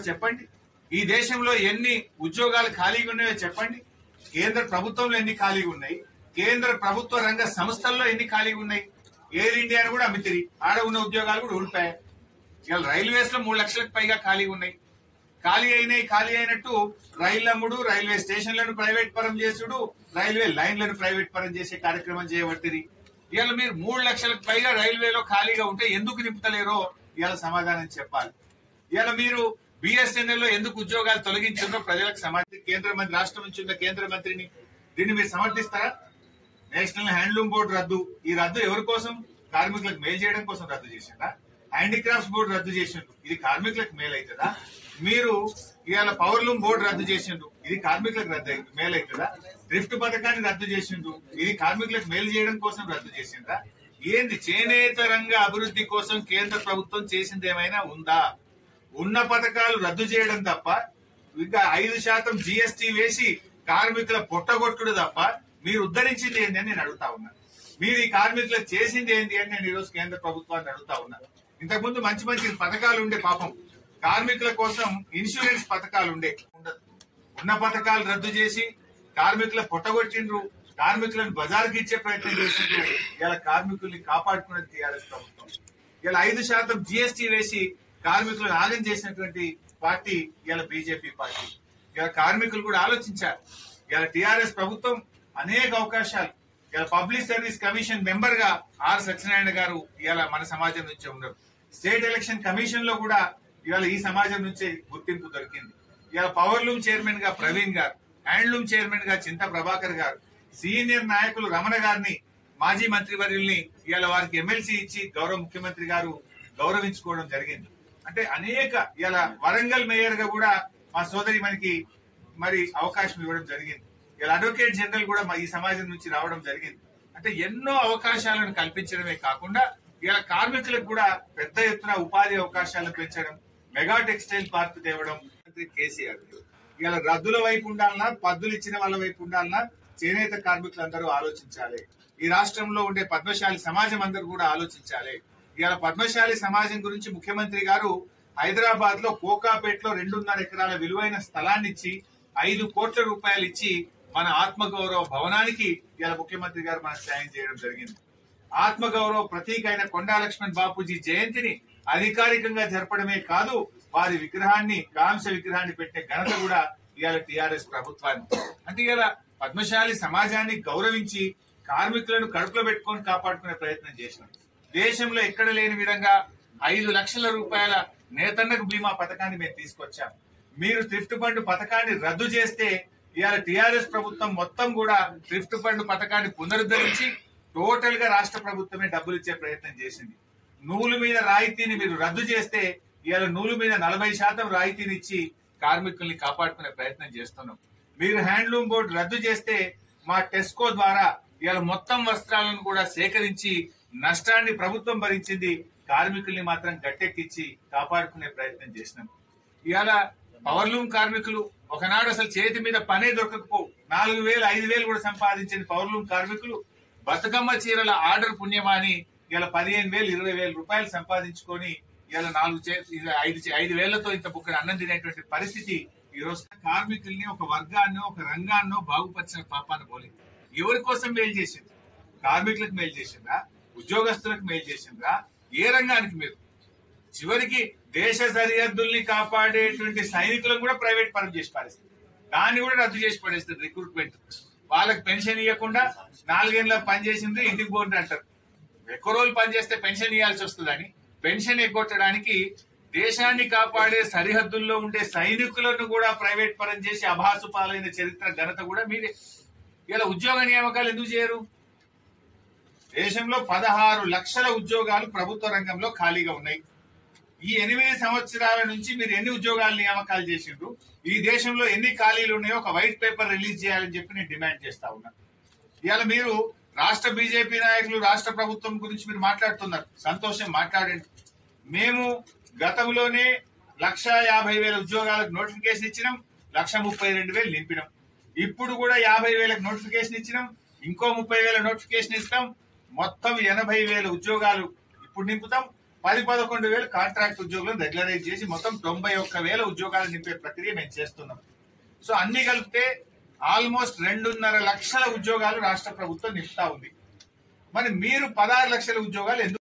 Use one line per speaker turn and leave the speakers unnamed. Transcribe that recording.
ఒకటి చెప్పండి ఈ దేశంలో ఎన్ని ఉద్యోగాలు ఖాళీగా ఉన్నాయో చెప్పండి కేంద్ర ప్రభుత్వంలో ఎన్ని ఖాళీగా ఉన్నాయి కేంద్ర ప్రభుత్వ రంగ సంస్థల్లో ఎన్ని ఖాళీగా ఉన్నాయి ఎయిర్ ఇండియాను కూడా అమ్మితిరి ఆడ ఉన్న ఉద్యోగాలు కూడా ఊడిపోయాయి ఇవాళ రైల్వేస్ లో మూడు లక్షలకు పైగా ఖాళీగా ఉన్నాయి ఖాళీ అయినాయి ఖాళీ అయినట్టు రైలు అమ్ముడు రైల్వే స్టేషన్లను ప్రైవేట్ పరం చేసుడు రైల్వే లైన్లను ప్రైవేట్ పరం చేసే కార్యక్రమం చేయబట్టిరి ఇవాళ మీరు మూడు లక్షలకు పైగా రైల్వేలో ఖాళీగా ఉంటే ఎందుకు నింపుతలేరో ఇవాళ సమాధానం చెప్పాలి ఇవాళ మీరు బిఎస్ఎన్ఎల్ లో ఎందుకు ఉద్యోగాలు తొలగించిందో ప్రజలకు సమాధానం కేంద్ర మంత్రి రాష్ట్రం నుంచి ఉన్న కేంద్ర మంత్రిని దీన్ని మీరు సమర్థిస్తారా నేషనల్ హ్యాండ్లూమ్ బోర్డు రద్దు ఈ రద్దు ఎవరి కోసం కార్మికులకు మేలు చేయడం కోసం రద్దు చేసిందా హ్యాండీక్రాఫ్ట్స్ బోర్డు రద్దు చేసిండు ఇది కార్మికులకు మేలు అవుతుందా మీరు ఇవాళ పవర్లూమ్ బోర్డు రద్దు చేసిండు ఇది కార్మికులకు రద్దు అయి- మేలు అవుతుందా డ్రిఫ్ట్ పథకాన్ని రద్దు చేసిండు ఇది కార్మికులకు మేలు చేయడం కోసం రద్దు చేసిందా ఏంది చేనేత రంగ అభివృద్ధి కోసం కేంద్ర ప్రభుత్వం చేసింది ఏమైనా ఉందా ఉన్న పథకాలు రద్దు చేయడం తప్ప ఇంకా ఐదు శాతం జిఎస్టీ వేసి కార్మికుల పొట్టగొట్టుడు తప్ప మీరు ఉద్ధరించింది ఏంటి అని నేను అడుగుతా ఉన్నా మీరు ఈ కార్మికులకు చేసింది ఏంటి అని నేను ఈరోజు కేంద్ర ప్రభుత్వాన్ని అడుగుతా ఉన్నా ఇంతకుముందు మంచి మంచి పథకాలు ఉండే పాపం కార్మికుల కోసం ఇన్సూరెన్స్ పథకాలు ఉండే ఉండదు ఉన్న పథకాలు రద్దు చేసి కార్మికుల పొట్టగొట్టిండ్రు కార్మికులను బజార్కి ఇచ్చే ప్రయత్నం చేసిండ్రు ఇలా కార్మికుల్ని కాపాడుకునేది టీఆర్ఎస్ ప్రభుత్వం ఇలా ఐదు శాతం జిఎస్టీ వేసి కార్మికులను ఆగం చేసినటువంటి పార్టీ ఇలా బీజేపీ పార్టీ ఇలా కార్మికులు కూడా ఆలోచించారు ఇలా టీఆర్ఎస్ ప్రభుత్వం అనేక అవకాశాలు ఇలా పబ్లిక్ సర్వీస్ కమిషన్ మెంబర్ గా ఆర్ సత్యనారాయణ గారు ఇలా మన సమాజం నుంచే ఉన్నారు స్టేట్ ఎలక్షన్ కమిషన్ లో కూడా ఇవాళ ఈ సమాజం నుంచే గుర్తింపు దొరికింది ఇవాళ పవర్ లూమ్ చైర్మన్ గా ప్రవీణ్ గారు హ్యాండ్లూమ్ చైర్మన్ గా చింత ప్రభాకర్ గారు సీనియర్ నాయకులు రమణ గారిని మాజీ మంత్రివర్యుల్ని ఇవాళ వారికి ఎమ్మెల్సీ ఇచ్చి గౌరవ ముఖ్యమంత్రి గారు గౌరవించుకోవడం జరిగింది అంటే అనేక ఇలా వరంగల్ మేయర్ గా కూడా మా సోదరి మనకి మరి అవకాశం ఇవ్వడం జరిగింది ఇలా అడ్వకేట్ జనరల్ కూడా మా ఈ సమాజం నుంచి రావడం జరిగింది అంటే ఎన్నో అవకాశాలను కల్పించడమే కాకుండా ఇలా కార్మికులకు కూడా పెద్ద ఎత్తున ఉపాధి అవకాశాలను పెంచడం మెగా టెక్స్టైల్ పార్క్ తేవడం మంత్రి కేసీఆర్ ఇలా రద్దుల వైపు ఉండాలన్నా పద్దులు ఇచ్చిన వాళ్ళ వైపు ఉండాలన్నా చేనేత కార్మికులందరూ ఆలోచించాలి ఈ రాష్ట్రంలో ఉండే పద్మశాలి సమాజం అందరూ కూడా ఆలోచించాలి ఇవాళ పద్మశాలి సమాజం గురించి ముఖ్యమంత్రి గారు హైదరాబాద్ లో కోకాపేటలో రెండున్నర ఎకరాల విలువైన స్థలాన్ని ఇచ్చి ఐదు కోట్ల రూపాయలు ఇచ్చి మన ఆత్మగౌరవ భవనానికి ఇలా ముఖ్యమంత్రి గారు మనకు సాయం చేయడం జరిగింది ఆత్మగౌరవ ప్రతీక అయిన కొండా లక్ష్మణ్ బాపూజీ జయంతిని అధికారికంగా జరపడమే కాదు వారి విగ్రహాన్ని కాంస విగ్రహాన్ని పెట్టే ఘనత కూడా ఇవాళ టిఆర్ఎస్ ప్రభుత్వాన్ని అంటే ఇవాళ పద్మశాలి సమాజాన్ని గౌరవించి కార్మికులను కడుపులో పెట్టుకొని కాపాడుకునే ప్రయత్నం చేసినాం దేశంలో ఎక్కడ లేని విధంగా ఐదు లక్షల రూపాయల నేతన్నకు బీమా పథకాన్ని మేము తీసుకొచ్చాం మీరు థ్రిఫ్ట్ ఫండ్ పథకాన్ని రద్దు చేస్తే ఇవాళ టిఆర్ఎస్ ప్రభుత్వం మొత్తం కూడా థ్రిఫ్ట్ ఫండ్ పథకాన్ని పునరుద్ధరించి టోటల్ గా రాష్ట్ర ప్రభుత్వమే డబ్బులు ఇచ్చే ప్రయత్నం చేసింది నూలు మీద రాయితీని మీరు రద్దు చేస్తే ఇవాళ నూలు మీద నలభై శాతం రాయితీని ఇచ్చి కార్మికుల్ని కాపాడుకునే ప్రయత్నం చేస్తున్నాం మీరు హ్యాండ్లూమ్ బోర్డు రద్దు చేస్తే మా టెస్కో ద్వారా ఇవాళ మొత్తం వస్త్రాలను కూడా సేకరించి నష్టాన్ని ప్రభుత్వం భరించింది కార్మికుల్ని మాత్రం గట్టెక్కించి కాపాడుకునే ప్రయత్నం చేసినాం ఇవాళ పవర్లూమ్ కార్మికులు ఒకనాడు అసలు చేతి మీద పనే దొరకకపోవు నాలుగు వేలు ఐదు వేలు కూడా సంపాదించిన పవర్లూమ్ కార్మికులు బతుకమ్మ చీరల ఆర్డర్ పుణ్యమాని ఇలా పదిహేను వేలు ఇరవై వేల రూపాయలు సంపాదించుకొని ఇలా నాలుగు చే- ఇది ఐదు చే- ఐదు వేలతో ఇంత బుక్కడ అన్నం తినేటువంటి పరిస్థితి ఈ రోజు కార్మికుల్ని ఒక వర్గాన్నో ఒక రంగాన్నో బాగుపరిచిన పాపాన్ని పోలేదు ఎవరి కోసం మేలు చేసింది కార్మికులకు మేలు చేసిందా ఉద్యోగస్తులకు మేలు చేసిందా ఏ రంగానికి మీరు చివరికి దేశ సరిహద్దుల్ని కాపాడేటువంటి సైనికులను కూడా ప్రైవేట్ పరం చేసి పారేస్తుంది దాన్ని కూడా రద్దు చేసి పడేస్తుంది రిక్రూట్మెంట్ వాళ్ళకి పెన్షన్ ఇవ్వకుండా నాలుగేళ్ళ పని చేసింది ఇంటికి పోండి అంటారు ఎక్కువ రోజులు పని చేస్తే పెన్షన్ ఇవ్వాల్సి వస్తుందని పెన్షన్ ఎగ్గొట్టడానికి దేశాన్ని కాపాడే సరిహద్దుల్లో ఉండే సైనికులను కూడా ప్రైవేట్ పరం చేసి అభాసు పాలైన చరిత్ర ఘనత కూడా మీరే ఇలా ఉద్యోగ నియామకాలు ఎందుకు చేయరు దేశంలో పదహారు లక్షల ఉద్యోగాలు ప్రభుత్వ రంగంలో ఖాళీగా ఉన్నాయి ఈ ఎనిమిది సంవత్సరాల నుంచి మీరు ఎన్ని ఉద్యోగాలు నియామకాలు చేసిండ్రు ఈ దేశంలో ఎన్ని ఖాళీలు ఉన్నాయో ఒక వైట్ పేపర్ రిలీజ్ చేయాలని చెప్పి నేను డిమాండ్ చేస్తా ఉన్నా ఇవాళ మీరు రాష్ట్ర బీజేపీ నాయకులు రాష్ట్ర ప్రభుత్వం గురించి మీరు మాట్లాడుతున్నారు సంతోషం మాట్లాడండి మేము గతంలోనే లక్ష యాభై వేల ఉద్యోగాలకు నోటిఫికేషన్ ఇచ్చినాం లక్ష ముప్పై రెండు వేలు నింపినాం ఇప్పుడు కూడా యాభై వేలకు నోటిఫికేషన్ ఇచ్చినాం ఇంకో ముప్పై వేల నోటిఫికేషన్ ఇస్తాం మొత్తం ఎనభై వేల ఉద్యోగాలు ఇప్పుడు నింపుతాం పది పదకొండు వేలు కాంట్రాక్ట్ ఉద్యోగులను రెగ్యులరైజ్ చేసి మొత్తం తొంభై ఒక్క వేల ఉద్యోగాలు నింపే ప్రక్రియ మేము చేస్తున్నాం సో అన్ని కలిపితే ఆల్మోస్ట్ రెండున్నర లక్షల ఉద్యోగాలు రాష్ట్ర ప్రభుత్వం నింపుతా ఉంది మరి మీరు పదహారు లక్షల ఉద్యోగాలు ఎందుకు